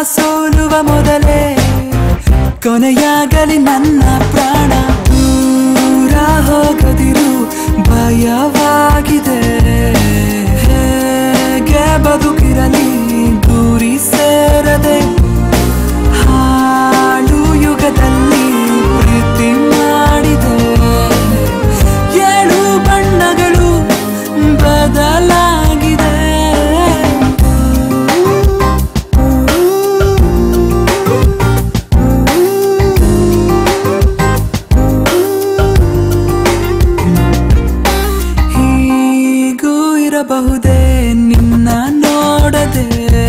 ಸೋಲುವ ಮೊದಲೇ ಕೊನೆಯಾಗಲಿ ನನ್ನ ಪ್ರಾಣ ದೂರ ಹೋಗದಿರು ಭಯವಾಗಿದೆ ಹೇಗೆ ಬದುಕಿರಲಿ ಗುರಿ ಸೇರದೆ ಹಾಳು ಯುಗದಲ್ಲಿ ಪ್ರೀತಿ ಮಾಡಿದೆ ಏಳು ಬಣ್ಣಗಳು ಬದಲಾಗಿದೆ ಹೀಗೂ ಇರಬಹುದೇ ನಿನ್ನ ನೋಡದೆ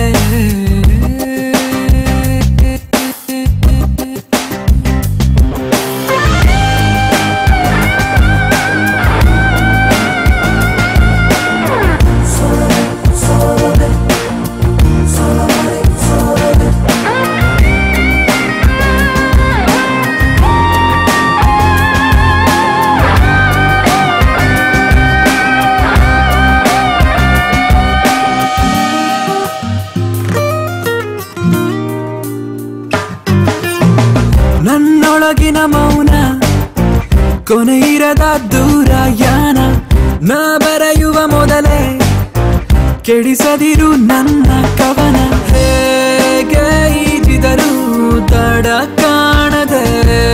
ನನ್ನೊಳಗಿನ ಮೌನ ಕೊನೆಯಿರದ ದೂರ ಯಾನ ನಾ ಬರೆಯುವ ಮೊದಲೇ ಕೆಡಿಸದಿರು ನನ್ನ ಕವನ ಹೇಗೆ ಈಜಿದರು ತಡ ಕಾಣದೆ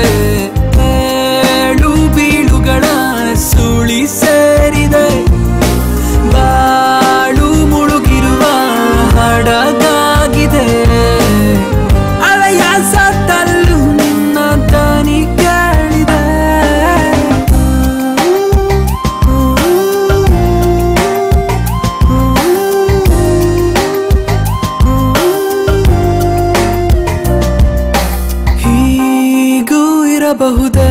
ಏಳು ಬೀಳುಗಳ ಸುಳಿ ಸೇರಿದೆ ಬಾಳು ಮುಳುಗಿರುವ ಹಡಗಾಗಿದೆ ಅಲೆಯ ಸತ್ತಲ್ಲೂ ನಿನ್ನ ದನಿ ಕೇಳಿದೆ ಹೀಗೂ ಇರಬಹುದೇ